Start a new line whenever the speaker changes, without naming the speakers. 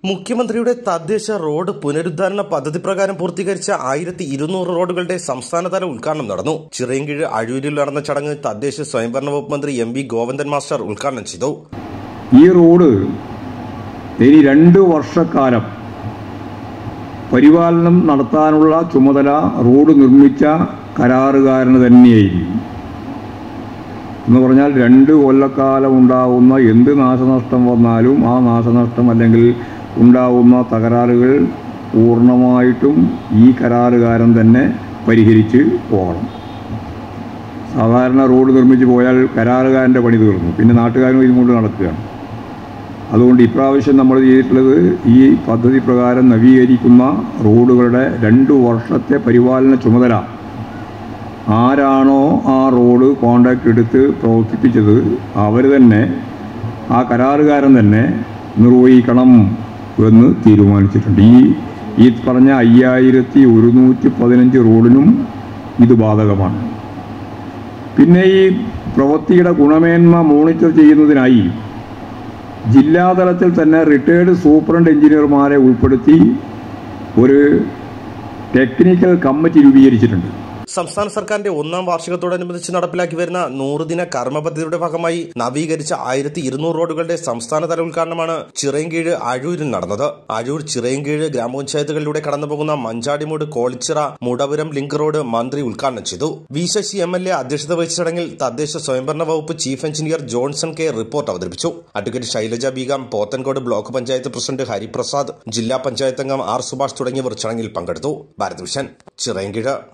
മുഖ്യമന്ത്രിയുടെ തദ്ദേശ റോഡ് പുനരുദ്ധാരണ പദ്ധതി പ്രകാരം പൂർത്തീകരിച്ച ആയിരത്തി ഇരുന്നൂറ് റോഡുകളുടെ സംസ്ഥാനതല ഉദ്ഘാടനം നടന്നു ചിറയൻകീഴ് അഴൂരിൽ നടന്ന ചടങ്ങ് തദ്ദേശ സ്വയംഭരണ വകുപ്പ് മന്ത്രി എം വി ഗോവിന്ദൻ മാസ്റ്റർ ഉദ്ഘാടനം ചെയ്തു
ഈ റോഡ് ഇനി രണ്ട് വർഷക്കാലം പരിപാലനം നടത്താനുള്ള ചുമതല റോഡ് നിർമ്മിച്ച കരാറുകാരന് തന്നെയായിരിക്കും എന്ന് പറഞ്ഞാൽ രണ്ട് കൊല്ലക്കാലം ഉണ്ടാകുന്ന എന്ത് നാശനഷ്ടം വന്നാലും ആ നാശനഷ്ടം അല്ലെങ്കിൽ ഉണ്ടാകുന്ന തകരാറുകൾ പൂർണ്ണമായിട്ടും ഈ കരാറുകാരൻ തന്നെ പരിഹരിച്ച് പോകണം സാധാരണ റോഡ് നിർമ്മിച്ച് പോയാൽ കരാറുകാരൻ്റെ പണി തീർന്നു പിന്നെ നാട്ടുകാരും ഇതും കൊണ്ട് നടക്കുകയാണ് അതുകൊണ്ട് ഇപ്രാവശ്യം നമ്മൾ ചെയ്തിട്ടുള്ളത് ഈ പദ്ധതി പ്രകാരം നവീകരിക്കുന്ന റോഡുകളുടെ രണ്ട് വർഷത്തെ പരിപാലന ചുമതല ആരാണോ ആ റോഡ് കോൺട്രാക്ട് എടുത്ത് പ്രവർത്തിപ്പിച്ചത് അവർ തന്നെ ആ കരാറുകാരൻ തന്നെ നിർവഹിക്കണം എന്ന് തീരുമാനിച്ചിട്ടുണ്ട് ഈ ഈ പറഞ്ഞ അയ്യായിരത്തി ഒരുന്നൂറ്റി പതിനഞ്ച് റോഡിനും ഇത് ബാധകമാണ് പിന്നെ ഈ പ്രവൃത്തിയുടെ ഗുണമേന്മ മോണിറ്റർ ചെയ്യുന്നതിനായി ജില്ലാതലത്തിൽ തന്നെ റിട്ടയേർഡ് സൂപ്രണ്ട് എഞ്ചിനീയർമാരെ ഉൾപ്പെടുത്തി ഒരു ടെക്നിക്കൽ കമ്മിറ്റി രൂപീകരിച്ചിട്ടുണ്ട്
സംസ്ഥാന സർക്കാരിന്റെ ഒന്നാം വാർഷികത്തോടനുബന്ധിച്ച് നടപ്പിലാക്കി വരുന്ന നൂറുദിന കർമ്മ പദ്ധതിയുടെ ഭാഗമായി നവീകരിച്ച ആയിരത്തി ഇരുന്നൂറ് റോഡുകളുടെ സംസ്ഥാനതല ഉദ്ഘാടനമാണ് ചിറയൻകീഴ് അഴൂരിൽ നടന്നത് അഴൂർ ചിറയൻകീഴ് ഗ്രാമപഞ്ചായത്തുകളിലൂടെ കടന്നുപോകുന്ന മഞ്ചാടിമൂട് കോളിച്ചിറ മുടപുരം ലിങ്ക് റോഡ് മന്ത്രി ഉദ്ഘാടനം ചെയ്തു V Sasi M L A അധ്യക്ഷത വഹിച്ച ചടങ്ങിൽ തദ്ദേശ സ്വയംഭരണ വകുപ്പ് chief engineer Johnson K report അവതരിപ്പിച്ചു advocate Shailaja Beegum Pothencode block panchayat president Hariprasad ജില്ലാ പഞ്ചായത്ത് അംഗം ആർ സുഭാഷ് തുടങ്ങിയവർ ചടങ്ങിൽ പങ്കെടുത്തു ഭാരത് വിഷൻ ചിറയൻകീഴ്